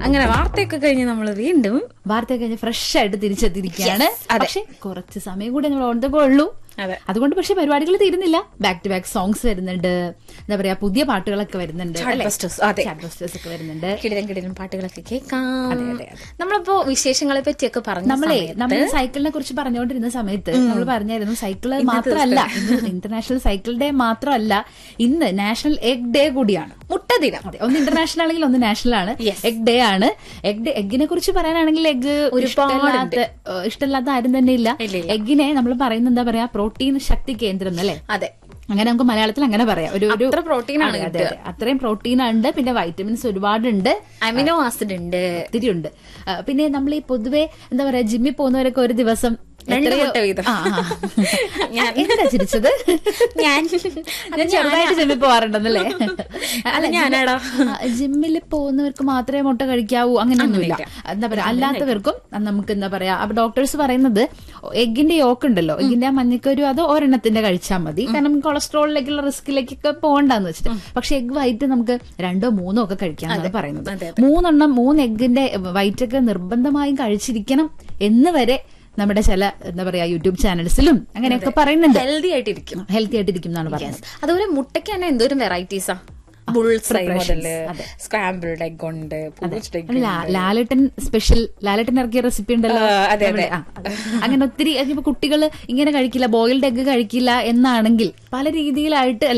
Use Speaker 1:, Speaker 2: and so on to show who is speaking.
Speaker 1: അങ്ങനെ വാർത്തയൊക്കെ കഴിഞ്ഞ് നമ്മൾ വീണ്ടും
Speaker 2: വാർത്ത കഴിഞ്ഞ് ഫ്രഷ് ആയിട്ട് തിരിച്ചെത്തിയിരിക്കുകയാണ്
Speaker 1: Yes, അതെ.
Speaker 2: പക്ഷെ കുറച്ച് സമയം കൂടെ നമ്മൾ ഓണ്ടപ്പോ ഉള്ളൂ
Speaker 1: അതെ.
Speaker 2: അതുകൊണ്ട് പക്ഷെ പരിപാടികൾ തീരുന്നില്ല ബാക്ക് ടു ബാക്ക് സോങ്സ് വരുന്നുണ്ട് എന്താ പറയാ പുതിയ പാട്ടുകളൊക്കെ വരുന്നുണ്ട് അല്ലേ?
Speaker 1: Chartbusters, അതെ.
Speaker 2: Chartbusters ഒക്കെ വരുന്നുണ്ട്
Speaker 1: കിടിലൻ കിടിലൻ പാട്ടുകളൊക്കെ കേൾക്കാം നമ്മളിപ്പോ വിശേഷങ്ങളെ പറ്റിയൊക്കെ പറഞ്ഞു
Speaker 2: നമ്മളെ നമ്മൾ സൈക്കിളിനെ കുറിച്ച് പറഞ്ഞുകൊണ്ടിരുന്ന സമയത്ത് നമ്മൾ പറഞ്ഞായിരുന്നു സൈക്കിള് മാത്രമല്ല ഇന്ന് ഇന്റർനാഷണൽ സൈക്കിൾ ഡേ മാത്രമല്ല ഇന്ന് നാഷണൽ എഗ് ഡേ കൂടിയാണ്
Speaker 1: മുട്ട ദിനം
Speaker 2: അതെ ഒന്ന് ഇന്റർനാഷണൽ ആണെങ്കിൽ ഒന്ന് നാഷണൽ ആണ്
Speaker 1: Yes.
Speaker 2: എഗ് ഡേ ആണ് എഗ് ഡേ എഗ്ഗിനെ കുറിച്ച് പറയാനാണെങ്കിൽ എഗ്
Speaker 1: ഒരുപാടുണ്ട്.
Speaker 2: ഇഷ്ടമില്ലാത്ത ആരും തന്നെ ഇല്ല
Speaker 1: ഇല്ല, ഇല്ല.
Speaker 2: എഗ്ഗിനെ നമ്മൾ പറയുന്നത് എന്താ പറയാ പ്രോട്ടീൻ ശക്തി കേന്ദ്രം എന്നല്ലേ
Speaker 1: അതെ
Speaker 2: അങ്ങനെ നമുക്ക് മലയാളത്തിൽ അങ്ങനെ പറയാം ഒരു ഒരു
Speaker 1: അത്ര protein ആണ്
Speaker 2: അതെ, അതെ,
Speaker 1: കിട്ടുക.
Speaker 2: അതെ. അത്രയും പ്രോട്ടീൻ ഉണ്ട് പിന്നെ വൈറ്റമിൻസ് ഒരുപാടുണ്ട്
Speaker 1: അമിനോ ആസിഡ് ഉണ്ട്
Speaker 2: ഒത്തിരി ഉണ്ട് ആ, പിന്നെ നമ്മൾ ഈ പൊതുവെ എന്താ പറയാ ജിമ്മിൽ പോകുന്നവരൊക്കെ ഒരു ദിവസം
Speaker 1: രണ്ട്
Speaker 2: എത്രയോ-
Speaker 1: മുട്ട വീതം.
Speaker 2: ആ, ആ.
Speaker 1: ഞാൻ
Speaker 2: എന്തിനാ ചിരിച്ചത്
Speaker 1: ഞാൻ
Speaker 2: അത് ചെറുതായിട്ട് ജിമ്മിൽ പോവാറുണ്ടെന്നല്ലേ
Speaker 1: അത് ഞാനാടാ.
Speaker 2: ജിമ്മിൽ പോകുന്നവർക്ക് മാത്രമേ മുട്ട കഴിക്കാവൂ അങ്ങനെയൊന്നുമില്ല എന്താ പറയാ അല്ലാത്തവർക്കും നമുക്ക് എന്താ പറയാ അപ്പൊ ഡോക്ടേഴ്സ് പറയുന്നത് എഗ്ഗിന്റെ യോക്ക് ഉണ്ടല്ലോ എഗ്ഗിന്റെ ആ മഞ്ഞക്കൊരു അത് ഒരെണ്ണത്തിന്റെ കഴിച്ചാൽ മതി കാരണം കൊളസ്ട്രോളിലേക്കുള്ള റിസ്കിലേക്കൊക്കെ പോകണ്ടെന്ന് വെച്ചിട്ട് പക്ഷെ എഗ് വൈറ്റ് നമുക്ക് രണ്ടോ മൂന്നോ ഒക്കെ കഴിക്കാന്നാണ് പറയുന്നത്
Speaker 1: അതെ,
Speaker 2: മൂന്നെണ്ണം മൂന്ന് എഗ്ഗിന്റെ വൈറ്റൊക്കെ നിർബന്ധമായും കഴിച്ചിരിക്കണം എന്ന് വരെ നമ്മുടെ ചില എന്താ പറയാ യൂട്യൂബ് ചാനൽസിലും അങ്ങനെയൊക്കെ പറയുന്നുണ്ട്
Speaker 1: ഹെൽത്തി ആയിട്ടിരിക്കും
Speaker 2: ഹെൽത്തി ആയിട്ടിരിക്കും എന്നാണ് പറയുന്നത്
Speaker 1: അതുപോലെ മുട്ടയ്ക്ക് തന്നെ എന്തോരം വെറൈറ്റീസാ ബുൾസൈ മുതല്
Speaker 2: അതെ.
Speaker 1: സ്ക്രാമ്പിൾഡ് എഗ് ഉണ്ട് poached egg
Speaker 2: ലാ- ലാലേട്ടൻ സ്പെഷ്യൽ ലാലേട്ടൻ ഇറക്കിയ റെസിപ്പി ഉണ്ടല്ലോ
Speaker 1: ആ, അതെ,
Speaker 2: നമ്മുടെ- ആ, അതെ. അങ്ങനെ ഒത്തിരി കുട്ടികൾ ഇങ്ങനെ കഴിക്കില്ല ബോയിൽഡ് എഗ് കഴിക്കില്ല എന്നാണെങ്കിൽ പല രീതിയിലായിട്ട്